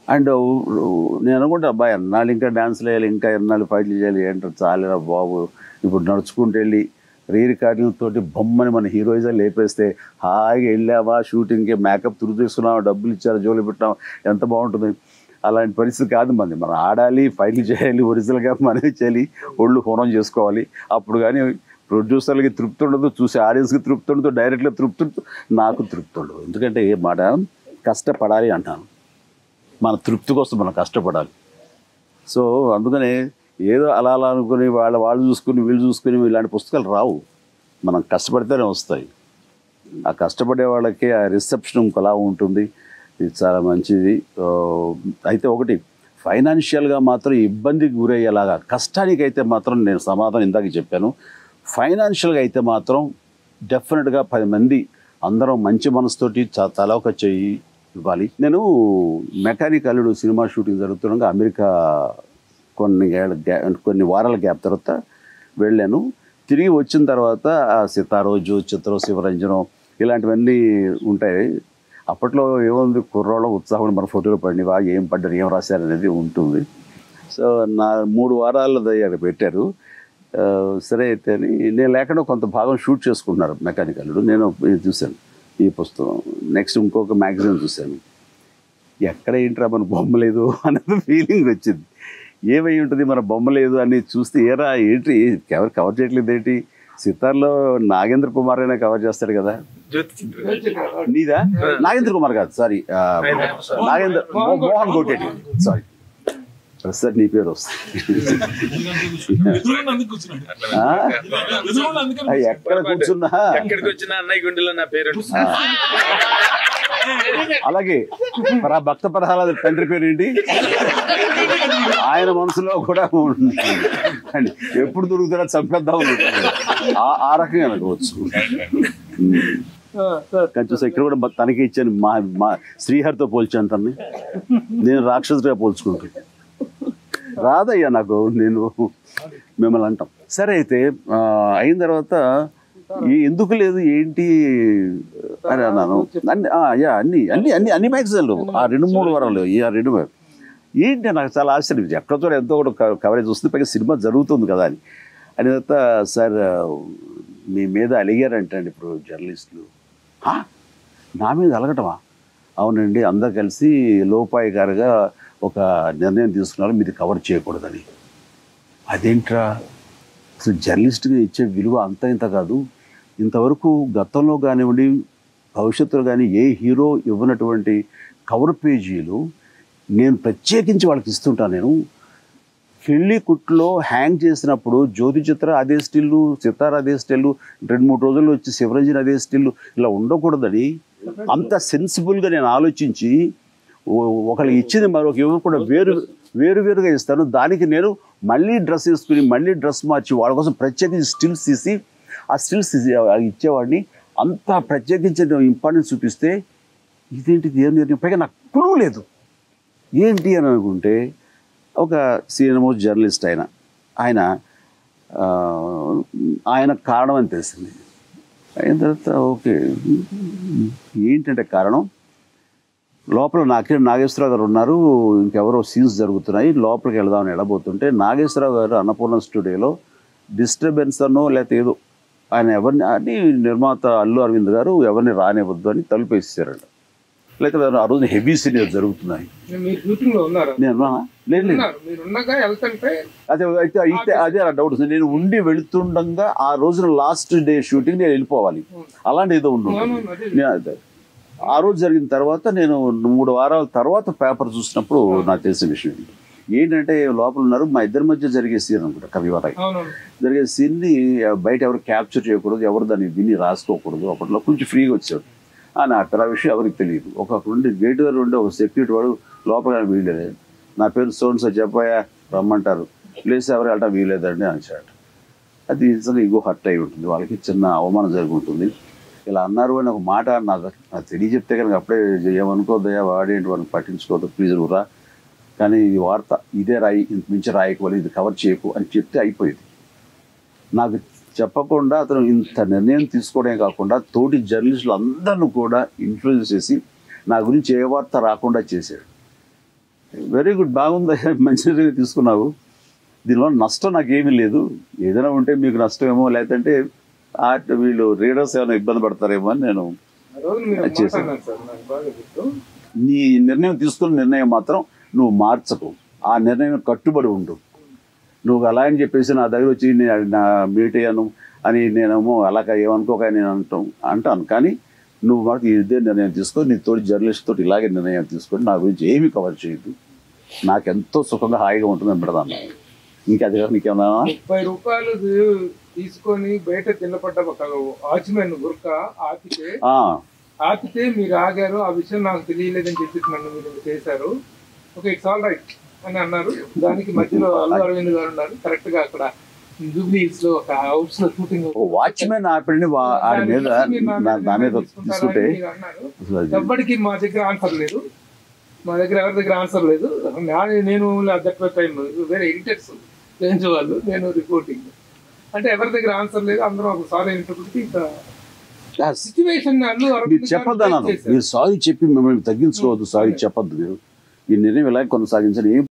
And నేను అనుకుంటా అబ్బాయి ఎన్నాళ్ళు ఇంకా డాన్స్లు వేయాలి ఇంకా ఎన్నాళ్ళు ఫైట్లు చేయాలి ఏంటో చాలేరా బాబు ఇప్పుడు నడుచుకుంటూ వెళ్ళి రీ రికార్డింగ్ తోటి బొమ్మని మన హీరోయిజం లేపేస్తే హాయిగా వెళ్ళావా షూటింగ్కి మేకప్ తురు తీసుకున్నావా డబ్బులు ఇచ్చారు జోలి పెట్టాం ఎంత బాగుంటుంది అలాంటి పరిస్థితి కాదు మంది మనం ఆడాలి ఫైట్లు చేయాలి ఒరిజినల్గా మనమే చేయాలి ఒళ్ళు హోనం చేసుకోవాలి అప్పుడు కానీ ప్రొడ్యూసర్లకి తృప్తి ఉండదు చూసే ఆడియన్స్కి తృప్తి ఉండదు డైరెక్ట్గా తృప్తి ఉండదు నాకు తృప్తి ఉండదు ఎందుకంటే ఏ మాట కష్టపడాలి అంటాను మన తృప్తి కోసం మనం కష్టపడాలి సో అందుకనే ఏదో అలా అలా అనుకుని వాళ్ళ వాళ్ళు చూసుకుని వీళ్ళు చూసుకుని ఇలాంటి పుస్తకాలు రావు మనం కష్టపడితేనే వస్తాయి ఆ కష్టపడే వాళ్ళకి ఆ రిసెప్షన్ ఇంకోలా ఉంటుంది ఇది చాలా మంచిది ఆ, అయితే ఒకటి ఫైనాన్షియల్గా మాత్రం ఇబ్బందికి గురయ్యేలాగా కష్టానికి అయితే మాత్రం నేను సమాధానం ఇందాక చెప్పాను ఫైనాన్షియల్గా అయితే మాత్రం డెఫినెట్గా పది మంది అందరం మంచి మనసుతోటి చ- తల ఒక చెయ్యి ఇవ్వాలి నేను మెకానిక్ అల్లుడు సినిమా షూటింగ్ జరుగుతుండగా అమెరికా కొన్ని ఏళ్ళ గ్యా- కొన్ని వారాల గ్యాప్ తర్వాత వెళ్ళాను తిరిగి వచ్చిన తర్వాత ఆ సితారోజు చిత్రం శివరంజనం ఇలాంటివన్నీ ఉంటాయి అప్పట్లో ఏముంది కుర్రోళ్ళ ఉత్సాహం మన ఫోటోలు పడినవా ఏం పడ్డారు ఏం రాశారు అనేది ఉంటుంది సో నా మూడు వారాల దగ్గర పెట్టారు ఆ, సరే అయితే అని నేను లేకుండా కొంత భాగం షూట్ చేసుకుంటున్నారు మెకానికల్లు నేను ఇది చూశాను ఈ పుస్తకం నెక్స్ట్ ఇంకొక మ్యాగజైన్ చూశాను ఎక్కడ ఏంట్రా మన బొమ్మ లేదు అన్నది ఫీలింగ్ వచ్చింది ఏమై ఉంటుంది మన బొమ్మ లేదు అని చూస్తే ఏరా ఏంటి ఎవరు కవర్ చేయట్లేదు ఏంటి సితార్లో నాగేంద్ర కుమార్ అయినా కవర్ చేస్తాడు కదా నీదా నాగేంద్ర కుమార్ కాదు సారీ నాగేంద్ర మో- మోహన్ కోటేటి సారీ ప్రస్తుతం నీ పేరు వస్తుంది ఎదురుగా అందుకు కూర్చున్నాడు ఆ? ఎదురుగా అందుకని ఆ, ఎక్కడ కూర్చున్నా ఎక్కడికి వచ్చిన అన్నయ్య గుండెలో నా పేరు ఉంటుంది. అలాగే మరి ఆ భక్త ప్రహ్లాద తండ్రి పేరు ఏంటి ఆయన మనసులో కూడా ఉంటుంది. అండి, ఎప్పుడు దొరుకుతాడో చంపేద్దాం అనుకుంటాడు. ఆ ఆ రకంగా అనుకోవచ్చు కానీ చూసా ఇక్కడ కూడా బ- తనకి ఇచ్చాను మా మా శ్రీహరితో పోల్చాను తన్ని నేను రాక్షసుడిగా పోల్చుకుంటాను రాదయ్యా నాకు నేను మిమ్మల్ని అంటాం సరే అయితే ఆ, అయిన తర్వాత ఈ- ఎందుకు లేదు ఏంటి అని అన్నాను అన్ని ఆ, యా అన్ని అన్ని అన్ని అన్ని మ్యాగజైన్లు ఆ రెండు మూడు వారాలు ఈ ఆ రెండు వా- ఏంటి నాకు చాలా ఆశ్చర్యం ఇది ఎక్కడో చోట ఎంతో కూడా క- కవరేజ్ వస్తుంది పైగా సినిమా జరుగుతుంది కదా అని అని తర్వాత సార్ మీ మీద అలిగారంటండి ఇప్పుడు జర్నలిస్టులు "హా? నా మీద అలగటమా అవునండి అందరు కలిసి లోపాయికారుగా ఒక నిర్ణయం తీసుకున్నారు మీది కవర్ చేయకూడదని అదేంట్రా అసలు జర్నలిస్ట్గా ఇచ్చే విలువ అంత ఇంత కాదు ఇంతవరకు గతంలో కానివ్వండి భవిష్యత్తులో కానీ ఏ హీరో ఇవ్వనటువంటి కవర్ పేజీలు నేను ప్రత్యేకించి వాళ్ళకి ఇస్తుంటాను నేను పెళ్లి కుట్లో హ్యాంగ్ చేసినప్పుడు జ్యోతి చిత్ర అదే స్టిల్లు సితార అదే స్టిల్లు రెండు మూడు రోజుల్లో వచ్చి శివరంజన్ అదే స్టిల్లు ఇలా ఉండకూడదని అంత సెన్సిబుల్గా నేను ఆలోచించి ఓ- ఒకరికి ఇచ్చింది మరొక ఇవ్వకుండా వేరు వేరు వేరుగా ఇస్తాను దానికి నేను మళ్ళీ డ్రెస్ వేసుకుని మళ్ళీ డ్రెస్ మార్చి వాళ్ళ కోసం ప్రత్యేకించి స్టిల్స్ తీసి ఆ స్టిల్స్ ఇచ్చేవాడిని అంత ప్రత్యేకించి ఇంపార్టెన్స్ చూపిస్తే ఇదేంటిది ఏం జరిగింది పైగా నాకు క్లూ లేదు ఏంటి అని అనుకుంటే ఒక సీనియర్ మోస్ట్ జర్నలిస్ట్ ఆయన ఆయన ఆ, ఆయన కారణం అని తెలిసింది అయిన తర్వాత ఓకే ఏంటంటే కారణం లోపల నాకే నాగేశ్వరరావు గారు ఉన్నారు ఇంకెవరో సీన్స్ జరుగుతున్నాయి లోపలికి వెళదామని వెళ్ళబోతుంటే నాగేశ్వరరావు గారు అన్నపూర్ణ స్టూడియోలో డిస్టర్బెన్స్ అనో లేకపోతే ఏదో ఆయన ఎవరిని అని నిర్మాత అల్లు అరవింద్ గారు ఎవరిని రానివ్వద్దు అని తలుపు వేసేసారంట లేకపోతే ఆ రోజున హెవీ సీనియర్ జరుగుతున్నాయి మీరు షూటింగ్ లో ఉన్నారు నేను ఉన్నానా? లేదు లేదు ఉన్నారు మీరు ఉండగా వెళ్తుంటే అదే అయితే అయితే అదే నా డౌట్ వస్తుంది. నేను ఉండి వెళుతుండగా ఆ రోజున లాస్ట్ డే షూటింగ్ నేను వెళ్ళిపోవాలి అలాంటి ఏదో ఉండు అవునవును, అదే. నేను అదే. ఆ రోజు జరిగిన తర్వాత నేను మూడు వారాల తర్వాత పేపర్ చూసినప్పుడు నాకు తెలిసిన విషయం ఇది. ఏంటంటే లోపల ఉన్నారు మా ఇద్దరి మధ్య జరిగే సీన్ అనుకుంటా కవివరాయ్ అవునవును జరిగే సీన్ని బయట ఎవరు క్యాప్చర్ చేయకూడదు ఎవరు దాన్ని విని రాసుకోకూడదు అప్పట్లో కొంచెం ఫ్రీగా వచ్చాడు ఆ నా అక్కడ విషయం ఎవరికి తెలియదు ఒక ఉండి గేట్ దగ్గర ఉండే ఒక సెక్యూరిటీ వాడు లోపల వీల్లేదు నా పేరు సోన్స్ చెప్పాయా రమ్మంటారు ప్లేస్ ఎవరు వెళ్ళటం వీలేదండి అనేసాడు అది నిజంగా ఇగో హర్ట్ అయి ఉంటుంది వాళ్ళకి చిన్న అవమానం జరిగి ఉంటుంది ఇలా అన్నారు అని ఒక మాట నాకు నాకు తెలియజెప్తే కనుక అప్పుడే ఏమనుకోదయా వాడేంటి వాడిని పట్టించుకోవద్దు ప్లీజ్ రా కానీ ఇది వార్త ఇదే రాయి ఇంత మించి రాయకపోవాలి ఇది కవర్ చేయకు అని చెప్తే అయిపోయింది నాకు చెప్పకుండా అతను ఇంత నిర్ణయం తీసుకోవడమే కాకుండా తోటి జర్నలిస్టులు అందరిని కూడా ఇన్ఫ్లుయెన్స్ చేసి నా గురించి ఏ వార్త రాకుండా చేశాడు వెరీ గుడ్ బాగుంది మంచి నిర్ణయం తీసుకున్నావు దీనివల్ల నష్టం నాకేమీ లేదు ఏదైనా ఉంటే మీకు నష్టమేమో లేదంటే ఆ వీళ్ళు రీడర్స్ ఏమైనా ఇబ్బంది పడతారేమో అని నేను ఆ రోజు మీరు అది చేశాను. మాట్లాడినారు సార్ నాకు బాగా గుర్తు నీ నిర్ణయం తీసుకున్న నిర్ణయం మాత్రం నువ్వు మార్చకు ఆ నిర్ణయం కట్టుబడి ఉండు నువ్వు అలా అని చెప్పేసి నా దగ్గర వచ్చి నే- నా మీట్ అయ్యాను అని నేనేమో అలాగ ఏమనుకోక నేను అంటాం అంటాను కానీ నువ్వు మాకు ఇదే నిర్ణయం తీసుకో నీ తోటి జర్నలిస్ట్ తోటి ఇలాగే నిర్ణయం తీసుకొని నా గురించి ఏమీ కవర్ చేయదు నాకు ఎంతో సుఖంగా హాయిగా ఉంటుందని పెడతాను ఇంకా అది కాక నీకేమన్నా ముప్పై రూపాయలు తీ- తీసుకొని బయట తిన్నపడ్డ ఒక వాచ్మెన్ గుర్క ఆపితే ఆ, ఆపితే మీరు ఆగారు ఆ విషయం నాకు తెలియలేదని చెప్పేసి నన్ను మీరు చేశారు ఓకే ఇట్స్ ఆల్ రైట్ అని అన్నారు దానికి మధ్యలో అల్లు అరవింద్ గారు ఉన్నారు కరెక్ట్ గా అక్కడ జూబ్లీ హిల్స్ లో ఒక హౌస్ లో షూటింగ్ ఓ వాచ్మెన్ ఆపిడిని వా- ఆడి మీద నా- నా మీద తీసుకుంటే అసలు అది- ఎవ్వడికి మా దగ్గర ఆన్సర్ లేదు మా దగ్గర ఎవరి దగ్గర ఆన్సర్ లేదు నా- నేను దట్ టైం వేరే ఎడిటర్స్ రేంజ్ వాళ్ళు నేను రిపోర్టింగ్ అంటే ఎవరి దగ్గర ఆన్సర్ లేదు అందరూ ఒక సారీ అయినప్పటికీ ఇంకా సిచ్యువేషన్ అల్లు మీరు అరవింద్ గారు చెప్పొద్దు అన్నాను చేశారు. మీరు సారీ చెప్పి మిమ్మల్ని తగ్గించుకోవద్దు సారీ చెప్పొద్దు మీరు ఈ నిర్ణయం ఇలా కొనసాగించని ఏం